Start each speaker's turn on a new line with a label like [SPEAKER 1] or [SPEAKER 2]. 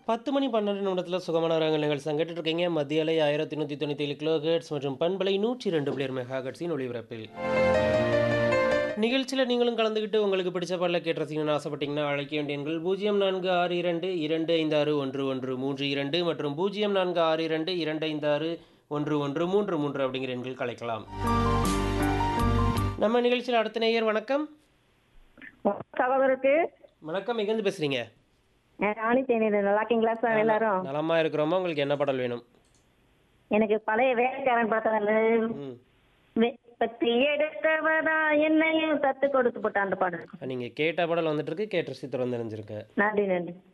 [SPEAKER 1] பத்து மணி பன்னெண்டு நிமிடத்தில் சுகமான ரகங்கள் நிகழ்ச்சி கேட்டுட்டு இருக்கீங்க மத்திய அலை ஆயிரத்தி நூற்றி தொண்ணூற்றி ஏழு கிலோ மற்றும் பண்பலை நூற்றி ரெண்டு பிளேர் மெகா ஹெர்ட்ஸின் ஒளிபரப்பில் நிகழ்ச்சியில் நீங்களும் கலந்துக்கிட்டு உங்களுக்கு பிடிச்ச பாடல கேட்டு ரசிக்கணும்னு ஆசைப்பட்டீங்கன்னா அழைக்க வேண்டிய எண்கள் பூஜ்ஜியம் நான்கு ஆறு இரண்டு இரண்டு ஐந்து ஆறு ஒன்று ஒன்று மூன்று இரண்டு மற்றும் பூஜ்ஜியம் நான்கு ஆறு இரண்டு இரண்டு ஐந்து ஆறு ஒன்று ஒன்று மூன்று மூன்று அப்படிங்கிற எண்கள் கலைக்கலாம் நம்ம நிகழ்ச்சியில் அடுத்த நேயர் வணக்கம்
[SPEAKER 2] சகோதரருக்கு
[SPEAKER 1] வணக்கம் எங்கேருந்து பேசுறீங்க
[SPEAKER 2] ராணி தேனீர் நல்லா இருக்கீங்களா சார் எல்லாரும்
[SPEAKER 1] நலமா இருக்கிறோமா உங்களுக்கு என்ன பாடல் வேணும்
[SPEAKER 2] எனக்கு பழைய வேலைக்காரன் படத்துல
[SPEAKER 1] ம்
[SPEAKER 2] பத்தி எடுத்தவதா என்னையும் தத்து கொடுத்து போட்ட அந்த பாடல்
[SPEAKER 1] நீங்கள் கேட்ட பாடல் வந்துட்டு இருக்கு கேட்டு ரசித்து வந்து தெரிஞ்சிருக்கு
[SPEAKER 2] நன்றி நன்றி